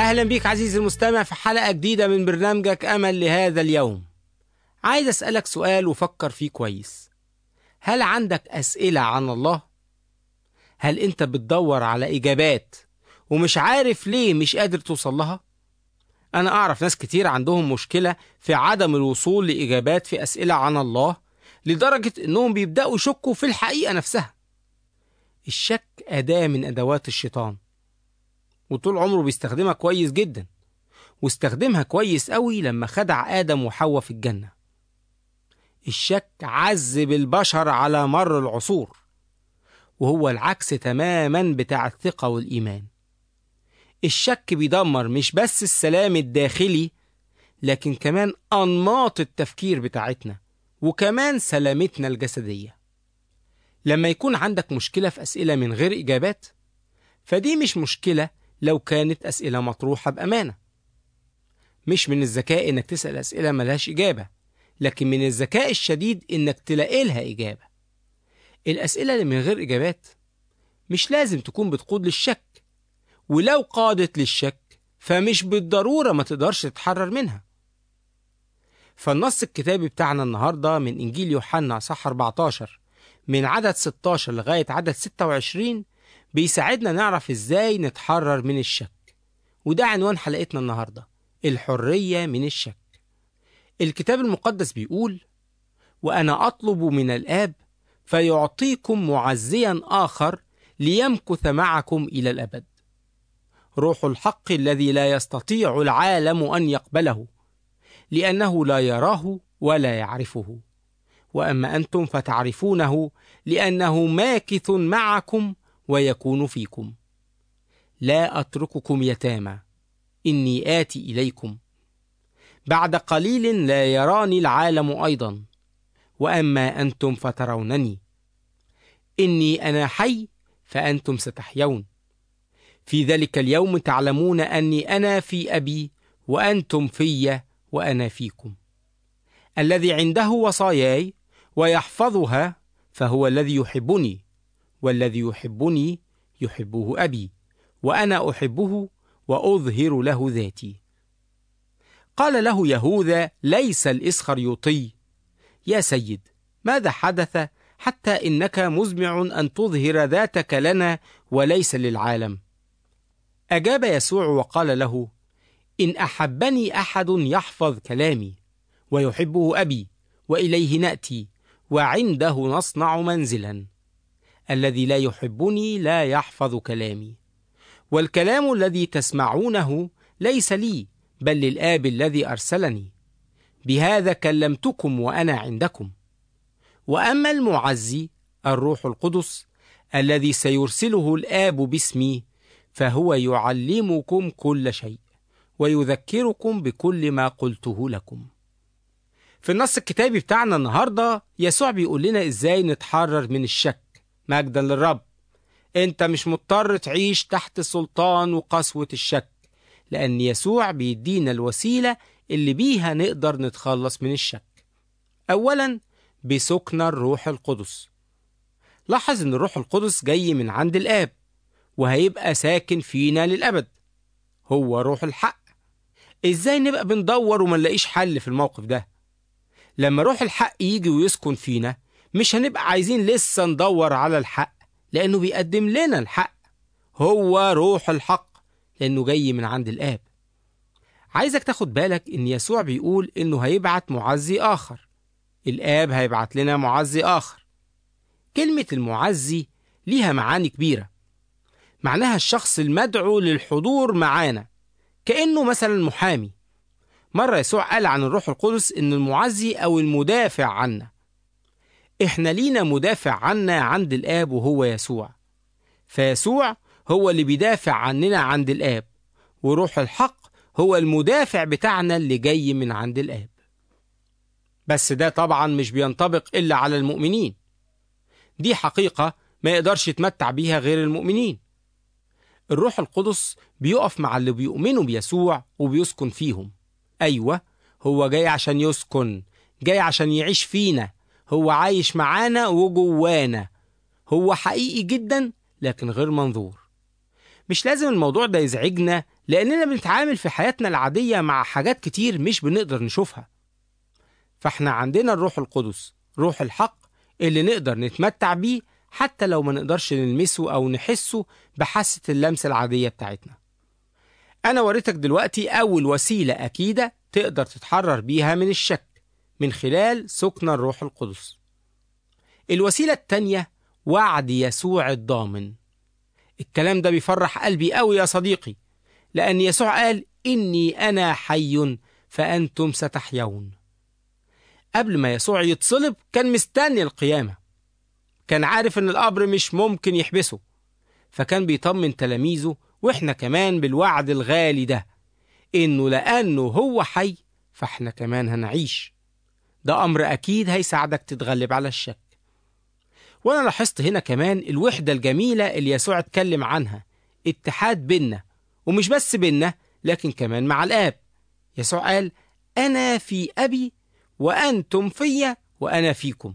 أهلا بيك عزيزي المستمع في حلقة جديدة من برنامجك أمل لهذا اليوم عايز أسألك سؤال وفكر فيه كويس هل عندك أسئلة عن الله؟ هل أنت بتدور على إجابات ومش عارف ليه مش قادر توصل لها؟ أنا أعرف ناس كتير عندهم مشكلة في عدم الوصول لإجابات في أسئلة عن الله لدرجة إنهم بيبدأوا يشكوا في الحقيقة نفسها الشك أداة من أدوات الشيطان وطول عمره بيستخدمها كويس جدا واستخدمها كويس قوي لما خدع آدم وحواء في الجنة الشك عذب البشر على مر العصور وهو العكس تماما بتاع الثقة والإيمان الشك بيدمر مش بس السلام الداخلي لكن كمان أنماط التفكير بتاعتنا وكمان سلامتنا الجسدية لما يكون عندك مشكلة في أسئلة من غير إجابات فدي مش مشكلة لو كانت أسئلة مطروحة بأمانة مش من الذكاء إنك تسأل أسئلة ملهاش إجابة لكن من الذكاء الشديد إنك تلاقي لها إجابة الأسئلة اللي من غير إجابات مش لازم تكون بتقود للشك ولو قادت للشك فمش بالضرورة ما تقدرش تتحرر منها فالنص الكتابي بتاعنا النهاردة من إنجيل يوحنا صح 14 من عدد 16 لغاية عدد 26 بيساعدنا نعرف إزاي نتحرر من الشك وده عنوان حلقتنا النهاردة الحرية من الشك الكتاب المقدس بيقول وأنا أطلب من الآب فيعطيكم معزيا آخر ليمكث معكم إلى الأبد روح الحق الذي لا يستطيع العالم أن يقبله لأنه لا يراه ولا يعرفه وأما أنتم فتعرفونه لأنه ماكث معكم ويكون فيكم لا أترككم يتامى إني آتي إليكم بعد قليل لا يراني العالم أيضا وأما أنتم فترونني إني أنا حي فأنتم ستحيون في ذلك اليوم تعلمون أني أنا في أبي وأنتم في وأنا فيكم الذي عنده وصاياي ويحفظها فهو الذي يحبني والذي يحبني يحبه أبي وأنا أحبه وأظهر له ذاتي قال له يهوذا ليس الإسخريوطي يا سيد ماذا حدث حتى إنك مزمع أن تظهر ذاتك لنا وليس للعالم أجاب يسوع وقال له إن أحبني أحد يحفظ كلامي ويحبه أبي وإليه نأتي وعنده نصنع منزلا الذي لا يحبني لا يحفظ كلامي والكلام الذي تسمعونه ليس لي بل للآب الذي أرسلني بهذا كلمتكم وأنا عندكم وأما المعزي الروح القدس الذي سيرسله الآب باسمي فهو يعلمكم كل شيء ويذكركم بكل ما قلته لكم في النص الكتابي بتاعنا النهاردة يسوع بيقول لنا إزاي نتحرر من الشك مجدا للرب انت مش مضطر تعيش تحت سلطان وقسوة الشك لأن يسوع بيدينا الوسيلة اللي بيها نقدر نتخلص من الشك أولا بسكن الروح القدس لاحظ ان الروح القدس جاي من عند الآب وهيبقى ساكن فينا للأبد هو روح الحق ازاي نبقى بندور وما نلاقيش حل في الموقف ده لما روح الحق يجي ويسكن فينا مش هنبقى عايزين لسه ندور على الحق لأنه بيقدم لنا الحق هو روح الحق لأنه جاي من عند الآب عايزك تاخد بالك إن يسوع بيقول إنه هيبعت معزي آخر الآب هيبعت لنا معزي آخر كلمة المعزي ليها معاني كبيرة معناها الشخص المدعو للحضور معانا كأنه مثلا محامي مرة يسوع قال عن الروح القدس إن المعزي أو المدافع عنا إحنا لينا مدافع عنا عند الآب وهو يسوع فيسوع هو اللي بيدافع عننا عند الآب وروح الحق هو المدافع بتاعنا اللي جاي من عند الآب بس ده طبعا مش بينطبق إلا على المؤمنين دي حقيقة ما يقدرش يتمتع بيها غير المؤمنين الروح القدس بيقف مع اللي بيؤمنوا بيسوع وبيسكن فيهم أيوة هو جاي عشان يسكن جاي عشان يعيش فينا هو عايش معانا وجوانا هو حقيقي جدا لكن غير منظور مش لازم الموضوع ده يزعجنا لأننا بنتعامل في حياتنا العادية مع حاجات كتير مش بنقدر نشوفها فاحنا عندنا الروح القدس روح الحق اللي نقدر نتمتع بيه حتى لو ما نقدرش نلمسه أو نحسه بحاسة اللمس العادية بتاعتنا أنا وريتك دلوقتي أول وسيلة أكيدة تقدر تتحرر بيها من الشك من خلال سكن الروح القدس الوسيلة التانية وعد يسوع الضامن الكلام ده بيفرح قلبي قوي يا صديقي لأن يسوع قال إني أنا حي فأنتم ستحيون قبل ما يسوع يتصلب كان مستني القيامة كان عارف إن القبر مش ممكن يحبسه فكان بيطمن تلاميذه وإحنا كمان بالوعد الغالي ده إنه لأنه هو حي فإحنا كمان هنعيش ده أمر أكيد هيساعدك تتغلب على الشك وأنا لاحظت هنا كمان الوحدة الجميلة اللي يسوع اتكلم عنها اتحاد بينا ومش بس بينا لكن كمان مع الآب يسوع قال أنا في أبي وأنتم فيا وأنا فيكم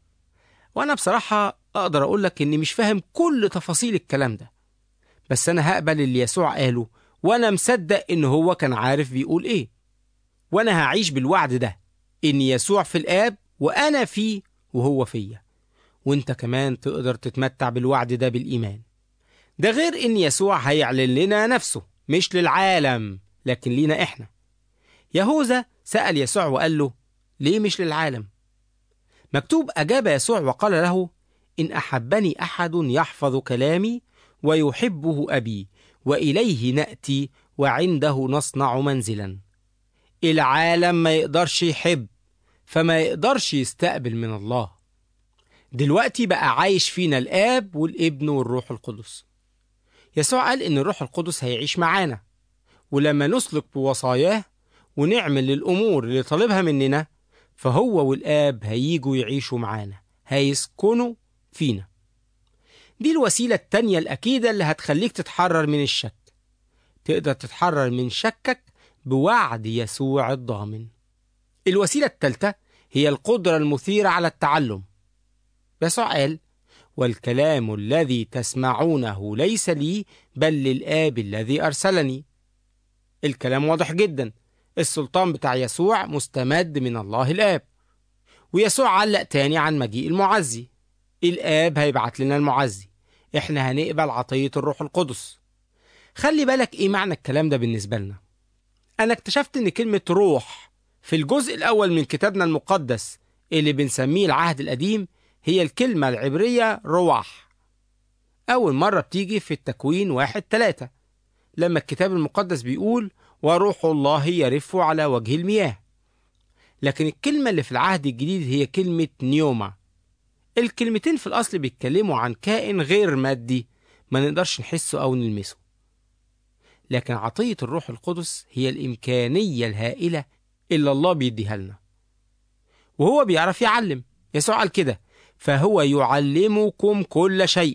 وأنا بصراحة أقدر أقول لك إني مش فاهم كل تفاصيل الكلام ده بس أنا هقبل اللي يسوع قاله وأنا مصدق إن هو كان عارف بيقول إيه وأنا هعيش بالوعد ده إن يسوع في الآب وأنا فيه وهو فيا وانت كمان تقدر تتمتع بالوعد ده بالإيمان ده غير إن يسوع هيعلن لنا نفسه مش للعالم لكن لينا إحنا يهوذا سأل يسوع وقال له ليه مش للعالم مكتوب أجاب يسوع وقال له إن أحبني أحد يحفظ كلامي ويحبه أبي وإليه نأتي وعنده نصنع منزلا العالم ما يقدرش يحب فما يقدرش يستقبل من الله دلوقتي بقى عايش فينا الآب والابن والروح القدس يسوع قال إن الروح القدس هيعيش معانا ولما نسلك بوصاياه ونعمل الأمور اللي طالبها مننا فهو والآب هيجوا يعيشوا معانا هيسكنوا فينا دي الوسيلة التانية الأكيدة اللي هتخليك تتحرر من الشك تقدر تتحرر من شكك بوعد يسوع الضامن الوسيلة التالتة هي القدرة المثيرة على التعلم يسوع قال والكلام الذي تسمعونه ليس لي بل للآب الذي أرسلني الكلام واضح جدا السلطان بتاع يسوع مستمد من الله الآب ويسوع علق تاني عن مجيء المعزي الآب هيبعت لنا المعزي احنا هنقبل عطية الروح القدس خلي بالك ايه معنى الكلام ده بالنسبة لنا انا اكتشفت ان كلمة روح في الجزء الاول من كتابنا المقدس اللي بنسميه العهد القديم هي الكلمة العبرية رواح أول مرة بتيجي في التكوين واحد تلاتة لما الكتاب المقدس بيقول وروح الله يرف على وجه المياه لكن الكلمة اللي في العهد الجديد هي كلمة نيوما الكلمتين في الأصل بيتكلموا عن كائن غير مادي ما نقدرش نحسه أو نلمسه لكن عطية الروح القدس هي الإمكانية الهائلة اللي الله بيديها لنا وهو بيعرف يعلم يسوع قال كده فهو يعلمكم كل شيء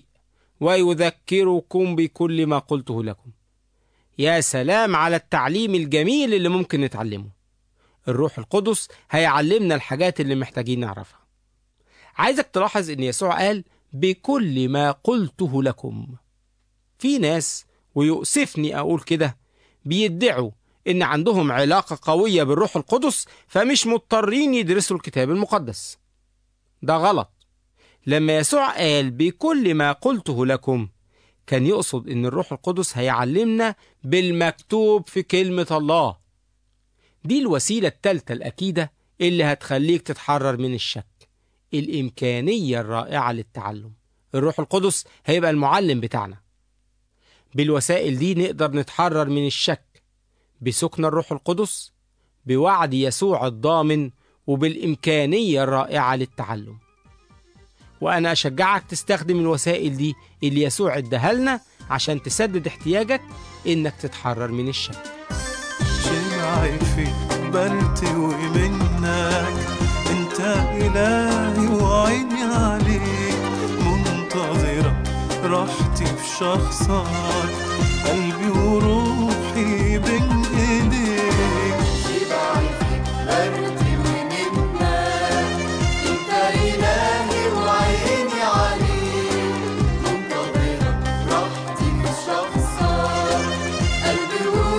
ويذكركم بكل ما قلته لكم يا سلام على التعليم الجميل اللي ممكن نتعلمه الروح القدس هيعلمنا الحاجات اللي محتاجين نعرفها عايزك تلاحظ ان يسوع قال بكل ما قلته لكم في ناس ويؤسفني اقول كده بيدعوا ان عندهم علاقة قوية بالروح القدس فمش مضطرين يدرسوا الكتاب المقدس ده غلط لما يسوع قال بكل ما قلته لكم كان يقصد ان الروح القدس هيعلمنا بالمكتوب في كلمة الله دي الوسيلة التالتة الأكيدة اللي هتخليك تتحرر من الشك الإمكانية الرائعة للتعلم الروح القدس هيبقى المعلم بتاعنا بالوسائل دي نقدر نتحرر من الشك بسكن الروح القدس بوعد يسوع الضامن وبالإمكانية الرائعة للتعلم وأنا أشجعك تستخدم الوسائل دي اللي يسوع اداها لنا عشان تسدد احتياجك إنك تتحرر من الشك شمعي في برتوي منك انت الهي وعيني عليك منتظرة راحتي في شخصك قلبي وروحي بين ايديك شبعي فيك برتي ومنك انت الهي وعيني عليك منتظرة راحتي في شخصك قلبي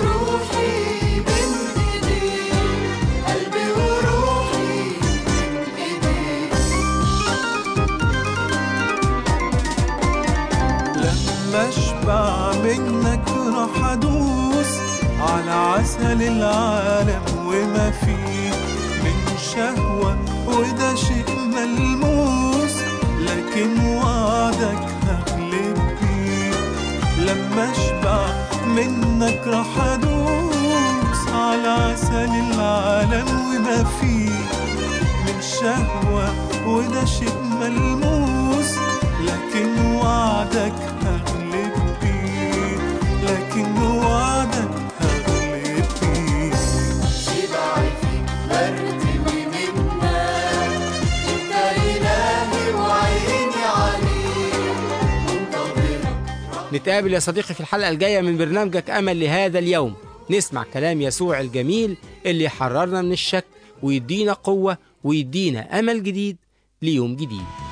على عسل العالم وما فيه من شهوة وده شيء ملموس لكن وعدك هغلب بيه لما اشبع منك راح ادوس على عسل العالم وما فيه من شهوة وده شيء ملموس لكن وعدك هغلب بيه لكن وعدك هغلب بيه شبعي فيك برتوي منك انت الهي وعيني عليك منتظرك نتقابل يا صديقي في الحلقة الجاية من برنامجك أمل لهذا اليوم نسمع كلام يسوع الجميل اللي يحررنا من الشك ويدينا قوة ويدينا أمل جديد ليوم جديد